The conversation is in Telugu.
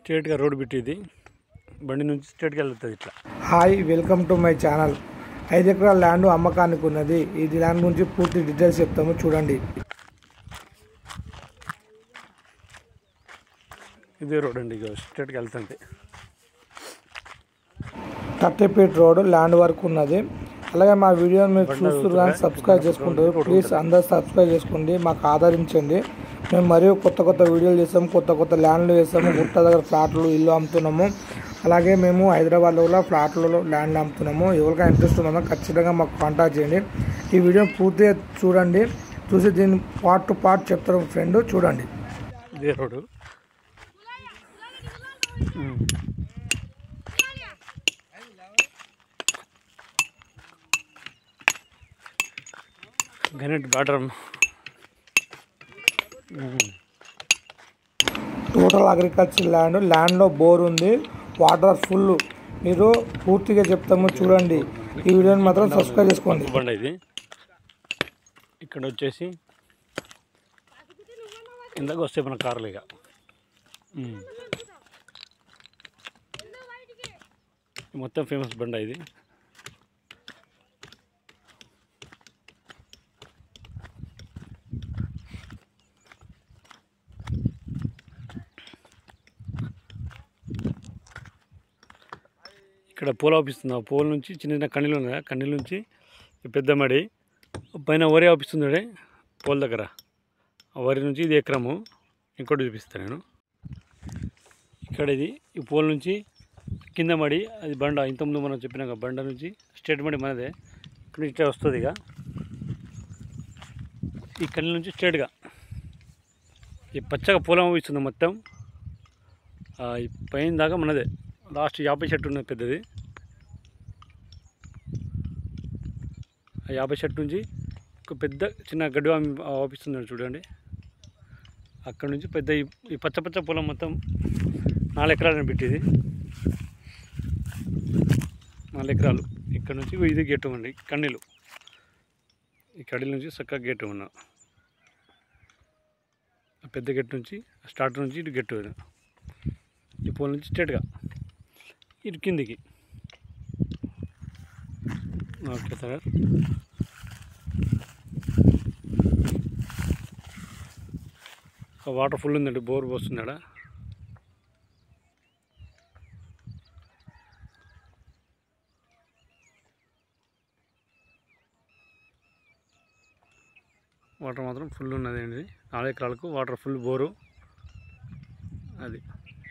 స్ట్రేట్గా రోడ్ బిట్ ఇది బండి నుంచి స్ట్రేట్గా వెళ్తుంది ఇట్లా hi welcome to my channel ఐదు ఎకరాల ల్యాండ్ అమ్మకానికి ఉన్నది ఇది ల్యాండ్ గురించి పూర్తి డీటెయిల్స్ చెప్తాము చూడండి ఇదే రోడ్ అండి ఇక స్ట్రేట్గా వెళ్తుంది కట్టెపేట రోడ్ ల్యాండ్ వరకు ఉన్నది అలాగే మా వీడియోని మీరు చూస్తారు కానీ సబ్స్క్రైబ్ చేసుకుంటారు ప్లీజ్ అందరు సబ్స్క్రైబ్ చేసుకోండి మాకు ఆదరించండి మేము మరియు కొత్త కొత్త వీడియోలు చేస్తాము కొత్త కొత్త ల్యాండ్లు చేస్తాము గుట్ట దగ్గర ఫ్లాట్లు ఇల్లు అమ్ముతున్నాము అలాగే మేము హైదరాబాద్లో కూడా ఫ్లాట్లలో ల్యాండ్ అమ్ముతున్నాము ఎవరికైనా ఇంట్రెస్ట్ ఉందో ఖచ్చితంగా మాకు కాంటాక్ట్ చేయండి ఈ వీడియో పూర్తిగా చూడండి చూసి దీన్ని పార్ట్ టు పార్ట్ చెప్తారు ఫ్రెండ్ చూడండి ఇదే రోడ్డు ఉమ్. గనెట్ బార్డర్ టోటల్ అగ్రికల్చర్ ల్యాండ్ ల్యాండ్లో బోర్ ఉంది వాటర్ ఫుల్ మీరు పూర్తిగా చెప్తాము చూడండి ఈ వీడియోని మాత్రం సబ్స్క్రైబ్ చేసుకోండి బండి ఇది ఇక్కడ వచ్చేసి కిందకు వస్తే మన కార్లు ఇక ఉమ్. ఇది మొత్తం ఫేమస్ బండ ఇది ఇక్కడ పూల ఆపిస్తుంది ఆ పూల నుంచి చిన్న చిన్న కన్నీళ్ళు ఉన్నాయి ఆ కన్నీళ్ళ నుంచి ఈ పెద్ద మడి పైన వరి ఆపిస్తుంది చూడే పూల దగ్గర ఆ వరి నుంచి ఇది ఎకరము ఇంకోటి చూపిస్తాను నేను ఇక్కడ ఇది ఈ పూల నుంచి కింద మడి అది బండ ఇంతకుముందు మనం చెప్పినాక బండ నుంచి స్ట్రేట్ మడి మనదే ఇక్కడ ఇట్లా వస్తుంది ఇక ఈ కన్నీళ్ళ నుంచి స్ట్రేట్గా ఈ పచ్చగా పూలం ఇస్తుంది మొత్తం ఆ, ఈ పైన దాకా మనదే లాస్ట్ యాభై చెట్టు ఉన్నది పెద్దది ఆ యాభై చెట్టు నుంచి ఒక పెద్ద చిన్న గడ్డి ఆపిస్తున్నాడు చూడండి అక్కడ నుంచి పెద్ద ఈ- ఈ పచ్చ పచ్చ పొలం మొత్తం నాలుగు ఎకరాలను పెట్టేది నాలుగు ఎకరాలు ఇక్కడ నుంచి ఇగో ఇది గేటు అండి కన్నీలు ఈ కడీల నుంచి చక్కగా గేటు ఉన్నా ఆ పెద్ద గేటు నుంచి స్టార్ట్ నుంచి ఇటు గెట్టు ఈ పూల నుంచి స్ట్రేట్గా ఇటు కిందికి ఓకే సార్ వాటర్ ఫుల్ ఉందండి బోర్ పోస్తున్నాడా వాటర్ మాత్రం ఫుల్ ఉన్నది అండి నాలుగు ఎకరాలకు వాటర్ ఫుల్ బోరు అది